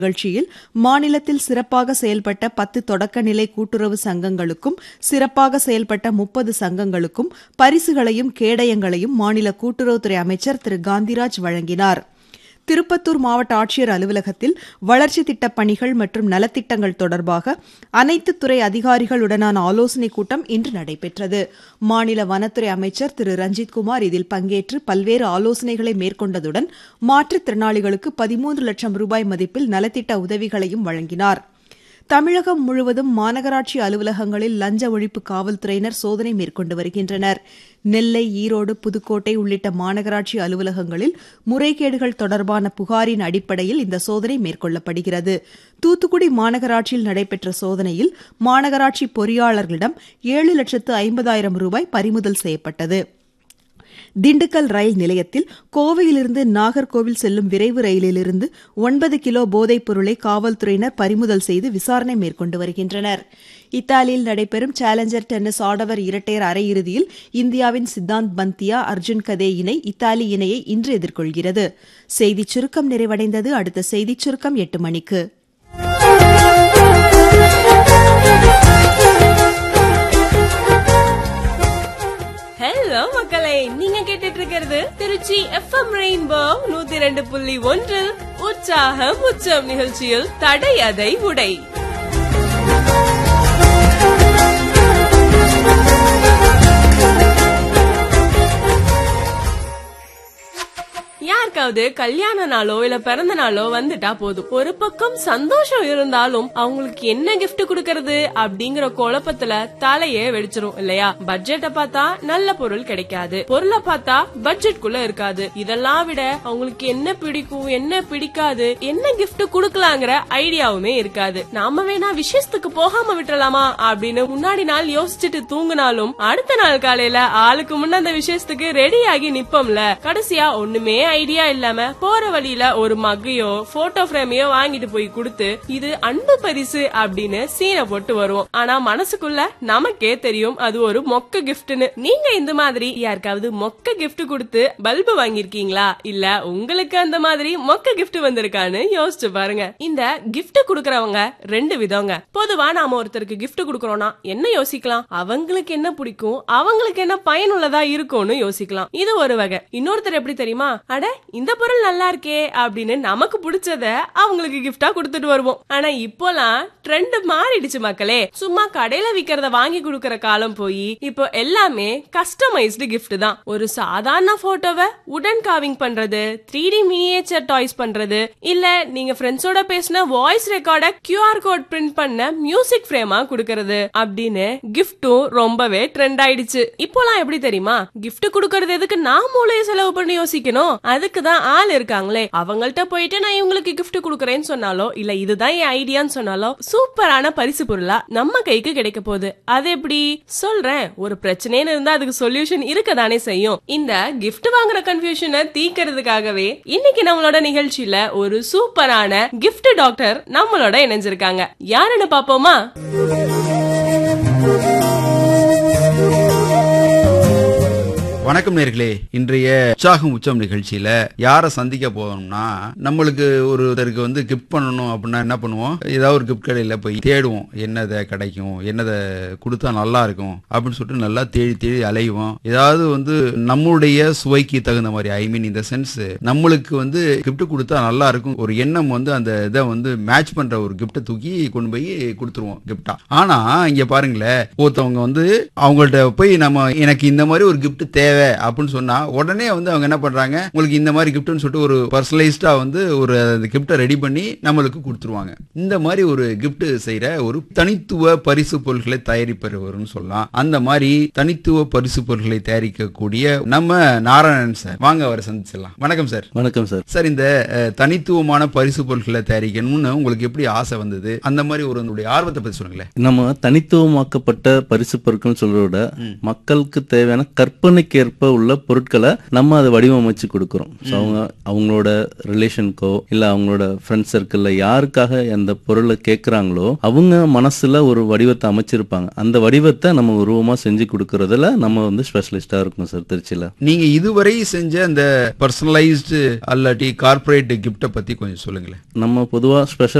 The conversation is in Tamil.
நிகழ்ச்சியில் மாநிலத்தில் சிறப்பாக செயல்பட்ட பத்து தொடக்க நிலை கூட்டுறவு சங்கங்களுக்கும் சிறப்பாக செயல்பட்ட முப்பது சங்கங்களுக்கும் பரிசுகளையும் கேடயங்களையும் மாநில கூட்டுறவுத்துறை அமைச்சர் திரு காந்திராஜ் வழங்கினார் திருப்பத்தூர் மாவட்ட ஆட்சியர் அலுவலகத்தில் வளர்ச்சித் திட்டப் பணிகள் மற்றும் நலத்திட்டங்கள் தொடர்பாக அனைத்து துறை அதிகாரிகளுடனான ஆலோசனைக் கூட்டம் இன்று நடைபெற்றது மாநில வனத்துறை அமைச்சர் திரு ரஞ்சித்குமார் இதில் பங்கேற்று பல்வேறு ஆலோசனைகளை மேற்கொண்டதுடன் மாற்றுத்திறனாளிகளுக்கு பதிமூன்று லட்சம் ரூபாய் மதிப்பில் நலத்திட்ட உதவிகளையும் வழங்கினார் தமிழகம் முழுவதும் மாநகராட்சி அலுவலகங்களில் லஞ்ச ஒழிப்பு காவல்துறையினர் சோதனை மேற்கொண்டு வருகின்றனர் நெல்லை ஈரோடு புதுக்கோட்டை உள்ளிட்ட மாநகராட்சி அலுவலகங்களில் முறைகேடுகள் தொடர்பான புகாரின் அடிப்படையில் இந்த சோதனை மேற்கொள்ளப்படுகிறது தூத்துக்குடி மாநகராட்சியில் நடைபெற்ற சோதனையில் மாநகராட்சி பொறியாளர்களிடம் ஏழு லட்சத்து ஐம்பதாயிரம் ரூபாய் பறிமுதல் செய்யப்பட்டது திண்டுக்கல் ரயில் நிலையத்தில் கோவையிலிருந்து நாகர்கோவில் செல்லும் விரைவு ரயிலிலிருந்து ஒன்பது கிலோ போதைப் பொருளை காவல்துறையினர் பறிமுதல் செய்து விசாரணை மேற்கொண்டு வருகின்றனர் இத்தாலியில் நடைபெறும் சேலஞ்சர் டென்னிஸ் ஆடவர் இரட்டையர் அரையிறுதியில் இந்தியாவின் சித்தாந்த் பந்தியா அர்ஜுன் கதே இணை இத்தாலி இணையை இன்று எதிர்கொள்கிறது செய்திச் சுருக்கம் நிறைவடைந்தது அடுத்த செய்திச் சுருக்கம் எட்டு மணிக்கு ஹலோ மக்களே நீங்க கேட்டுட்டு இருக்கிறது திருச்சி எஃப்எம் ரெயின்போ நூத்தி ரெண்டு புள்ளி ஒன்று உற்சாகம் உச்சம் நிகழ்ச்சியில் தடை அதை உடை யாருக்காவது கல்யாண நாளோ இல்ல பிறந்த நாளோ வந்துட்டா போதும் ஒரு பக்கம் சந்தோஷம் இருந்தாலும் அவங்களுக்கு என்ன கிஃப்ட் கொடுக்கறது அப்படிங்கிற குழப்பத்துல தலையே வெடிச்சிரும் இல்லையா பட்ஜெட்டை பார்த்தா நல்ல பொருள் கிடைக்காது பொருளை பார்த்தா பட்ஜெட் குள்ள இருக்காது இதெல்லாம் விட அவங்களுக்கு என்ன பிடிக்கும் என்ன பிடிக்காது என்ன கிஃப்ட் கொடுக்கலாங்கிற ஐடியாவுமே இருக்காது நாம வேணா விசேஷத்துக்கு போகாம விட்டுறலாமா அப்படின்னு முன்னாடி நாள் யோசிச்சுட்டு தூங்குனாலும் அடுத்த நாள் காலையில ஆளுக்கு முன்ன அந்த விசேஷத்துக்கு ரெடி ஆகி நிப்போம்ல கடைசியா ஒண்ணுமே ஐடியா இல்லாம போற வழியில ஒரு மக்கையோ போட்டோ ஃப்ரேமையோ வாங்கிட்டு போய் கொடுத்து இது அன்பு பரிசு அப்படின்னு சீனை போட்டு வருவோம் ஆனா மனசுக்குள்ள நமக்கே தெரியும் அது ஒரு மொக்க கிஃப்ட்னு நீங்க இந்த மாதிரி யாருக்காவது மொக்க கிஃப்ட் கொடுத்து பல்பு வாங்கிருக்கீங்களா இல்ல உங்களுக்கு அந்த மாதிரி மொக்க கிஃப்ட் வந்திருக்கான்னு யோசிச்சு பாருங்க இந்த கிஃப்ட் குடுக்கறவங்க ரெண்டு விதங்க பொதுவா நாம ஒருத்தருக்கு கிஃப்ட் குடுக்கறோம்னா என்ன யோசிக்கலாம் அவங்களுக்கு என்ன பிடிக்கும் அவங்களுக்கு என்ன பயனுள்ளதா இருக்கும்னு யோசிக்கலாம் இது ஒரு வகை இன்னொருத்தர் எப்படி தெரியுமா அட இந்த பொருள் நல்லா இருக்கே அப்படின்னு நமக்கு பிடிச்சத அவங்களுக்கு கிஃப்டா கொடுத்துட்டு வருவோம் ஆனா இப்போலாம் ட்ரெண்ட் மாறிடுச்சு மக்களே சும்மா கடையில விக்கிறத வாங்கி கொடுக்கற காலம் போய் இப்போ எல்லாமே கஸ்டமைஸ்டு gift தான் ஒரு சாதாரண போட்டோவை உடன் காவிங் பண்றது த்ரீ டி மினியேச்சர் டாய்ஸ் பண்றது இல்ல நீங்க ஃப்ரெண்ட்ஸோட பேசின வாய்ஸ் ரெக்கார்ட கியூஆர் கோட் பிரிண்ட் பண்ண மியூசிக் ஃப்ரேமா கொடுக்கறது அப்படின்னு கிஃப்டும் ரொம்பவே ட்ரெண்ட் ஆயிடுச்சு இப்போலாம் எப்படி தெரியுமா gift கொடுக்கறது எதுக்கு நான் மூளையை செலவு பண்ணி யோசிக்கணும் அதுக்கு தான் ஆள் இருக்காங்களே அவங்கள்ட்ட போயிட்டு நான் இவங்களுக்கு gift கொடுக்கறேன்னு சொன்னாலோ இல்ல இதுதான் என் ஐடியான்னு சொன்னாலோ சூப்பரான பரிசு பொருளா நம்ம கைக்கு கிடைக்க போகுது அது எப்படி சொல்றேன் ஒரு பிரச்சனைன்னு இருந்தா அதுக்கு சொல்யூஷன் இருக்க தானே செய்யும் இந்த gift வாங்குற கன்ஃபியூஷனை தீக்கிறதுக்காகவே இன்னைக்கு நம்மளோட நிகழ்ச்சியில ஒரு சூப்பரான gift டாக்டர் நம்மளோட இணைஞ்சிருக்காங்க யாருன்னு பாப்போமா வணக்கம் நேர்களே இன்றைய உற்சாகம் உச்சம் நிகழ்ச்சியில யாரை சந்திக்க போறோம்னா நம்மளுக்கு ஒருத்தருக்கு வந்து கிஃப்ட் பண்ணணும் அப்படின்னா என்ன பண்ணுவோம் ஏதாவது ஒரு கிஃப்ட் கடையில போய் தேடுவோம் என்னதை கிடைக்கும் என்னதை கொடுத்தா நல்லா இருக்கும் அப்படின்னு சொல்லிட்டு நல்லா தேடி தேடி அலைவோம் ஏதாவது வந்து நம்மளுடைய சுவைக்கு தகுந்த மாதிரி ஐ மீன் இந்த சென்ஸ் நம்மளுக்கு வந்து கிஃப்ட் கொடுத்தா நல்லா இருக்கும் ஒரு எண்ணம் வந்து அந்த இதை வந்து மேட்ச் பண்ற ஒரு கிஃப்ட்டை தூக்கி கொண்டு போய் கொடுத்துருவோம் கிஃப்டா ஆனா இங்க பாருங்களேன் ஒருத்தவங்க வந்து அவங்கள்ட்ட போய் நம்ம எனக்கு இந்த மாதிரி ஒரு கிஃப்ட் தேவை அப்படின்னு சொன்னா உடனே வந்து அவங்க என்ன பண்றாங்க உங்களுக்கு இந்த மாதிரி கிஃப்ட்னு சொல்லிட்டு ஒரு பர்சனலைஸ்டா வந்து ஒரு அந்த கிஃப்ட்டை ரெடி பண்ணி நம்மளுக்கு கொடுத்துருவாங்க இந்த மாதிரி ஒரு கிஃப்ட் செய்யற ஒரு தனித்துவ பரிசு பொருட்களை தயாரிப்பவர்னு சொல்லலாம் அந்த மாதிரி தனித்துவ பரிசு பொருட்களை தயாரிக்கக்கூடிய நம்ம நாராயணன் சார் வாங்க அவரை சந்திச்சிடலாம் வணக்கம் சார் வணக்கம் சார் சார் இந்த அஹ், தனித்துவமான பரிசு பொருட்களை தயாரிக்கணும்னு உங்களுக்கு எப்படி ஆசை வந்தது அந்த மாதிரி ஒரு உங்களுடைய ஆர்வத்தை பத்தி சொல்லுங்களேன் நம்ம தனித்துவமாக்கப்பட்ட பரிசு பொருட்கள் சொல்றத விட மக்களுக்கு தேவையான கற்பனைக்கு தேவைக்கேற்ப உள்ள பொருட்களை நம்ம அதை வடிவமைச்சு கொடுக்குறோம் ஸோ அவங்க அவங்களோட ரிலேஷனுக்கோ இல்லை அவங்களோட ஃப்ரெண்ட் சர்க்கிளில் யாருக்காக அந்த பொருளை கேட்குறாங்களோ அவங்க மனசுல ஒரு வடிவத்தை அமைச்சிருப்பாங்க அந்த வடிவத்தை நம்ம உருவமா செஞ்சு கொடுக்கறதுல நம்ம வந்து ஸ்பெஷலிஸ்டா இருக்கோம் சார் திருச்சியில நீங்க இதுவரை செஞ்ச அந்த பர்சனலைஸ்டு அல்லாட்டி கார்ப்பரேட் கிஃப்ட்டை பத்தி கொஞ்சம் சொல்லுங்களேன் நம்ம பொதுவா ஸ்பெஷல்